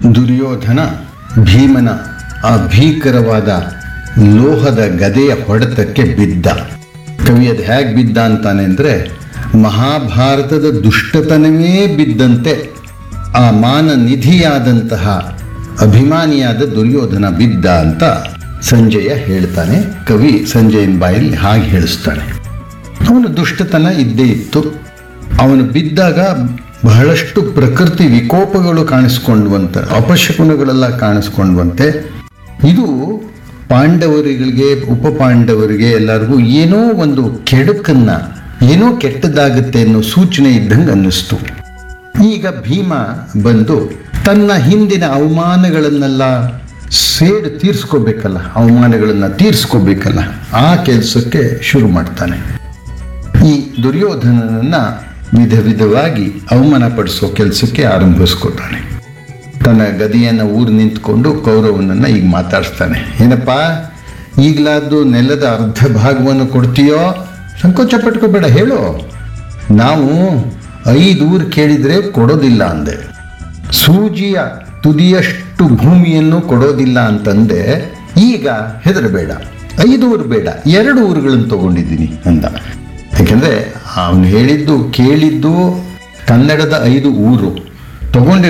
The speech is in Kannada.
ದುರ್ಯೋಧನ ಭೀಮನ ಆ ಭೀಕರವಾದ ಲೋಹದ ಗದೆಯ ಹೊಡೆತಕ್ಕೆ ಬಿದ್ದ ಕವಿ ಅದು ಹೇಗೆ ಬಿದ್ದ ಅಂತಾನೆ ಅಂದರೆ ಮಹಾಭಾರತದ ದುಷ್ಟತನವೇ ಬಿದ್ದಂತೆ ಆ ಮಾನ ನಿಧಿಯಾದಂತಹ ಅಭಿಮಾನಿಯಾದ ದುರ್ಯೋಧನ ಬಿದ್ದ ಅಂತ ಸಂಜಯ ಹೇಳ್ತಾನೆ ಕವಿ ಸಂಜಯನ ಬಾಯಲ್ಲಿ ಹಾಗೆ ಹೇಳಿಸ್ತಾನೆ ಅವನ ದುಷ್ಟತನ ಇದ್ದೇ ಇತ್ತು ಅವನು ಬಿದ್ದಾಗ ಬಹಳಷ್ಟು ಪ್ರಕೃತಿ ವಿಕೋಪಗಳು ಕಾಣಿಸ್ಕೊಂಡ್ವಂತೆ ಅಪಶಕುನಗಳೆಲ್ಲ ಕಾಣಿಸ್ಕೊಂಡ್ವಂತೆ ಇದು ಪಾಂಡವರಿಗೆ ಉಪ ಪಾಂಡವರಿಗೆ ಎಲ್ಲರಿಗೂ ಏನೋ ಒಂದು ಕೆಡುಕನ್ನ ಏನೋ ಕೆಟ್ಟದಾಗುತ್ತೆ ಅನ್ನೋ ಸೂಚನೆ ಇದ್ದಂಗೆ ಅನ್ನಿಸ್ತು ಈಗ ಭೀಮ ಬಂದು ತನ್ನ ಹಿಂದಿನ ಅವಮಾನಗಳನ್ನೆಲ್ಲ ಸೇಡು ತೀರ್ಸ್ಕೋಬೇಕಲ್ಲ ಅವಮಾನಗಳನ್ನು ತೀರ್ಸ್ಕೋಬೇಕಲ್ಲ ಆ ಕೆಲಸಕ್ಕೆ ಶುರು ಮಾಡ್ತಾನೆ ಈ ದುರ್ಯೋಧನನನ್ನ ವಿಧ ವಿಧವಾಗಿ ಅವಮಾನ ಪಡಿಸೋ ಕೆಲಸಕ್ಕೆ ಆರಂಭಿಸ್ಕೊತಾನೆ ತನ್ನ ಗದಿಯನ್ನು ಊರು ನಿಂತ್ಕೊಂಡು ಕೌರವನನ್ನ ಈಗ ಮಾತಾಡಿಸ್ತಾನೆ ಏನಪ್ಪ ಈಗಲಾದ್ದು ನೆಲದ ಅರ್ಧ ಭಾಗವನ್ನು ಕೊಡ್ತೀಯೋ ಸಂಕೋಚ ಪಟ್ಕೋಬೇಡ ಹೇಳು ನಾವು ಐದು ಊರು ಕೇಳಿದ್ರೆ ಕೊಡೋದಿಲ್ಲ ಅಂದೆ ಸೂಜಿಯ ತುದಿಯಷ್ಟು ಭೂಮಿಯನ್ನು ಕೊಡೋದಿಲ್ಲ ಅಂತಂದೆ ಈಗ ಹೆದರಬೇಡ ಐದು ಊರು ಬೇಡ ಎರಡು ಊರುಗಳನ್ನು ತಗೊಂಡಿದ್ದೀನಿ ಅಂದ ಯಾಕೆಂದ್ರೆ ಅವನು ಹೇಳಿದ್ದು ಕೇಳಿದ್ದು ಕನ್ನಡದ ಐದು ಊರು ತಗೊಂಡಿ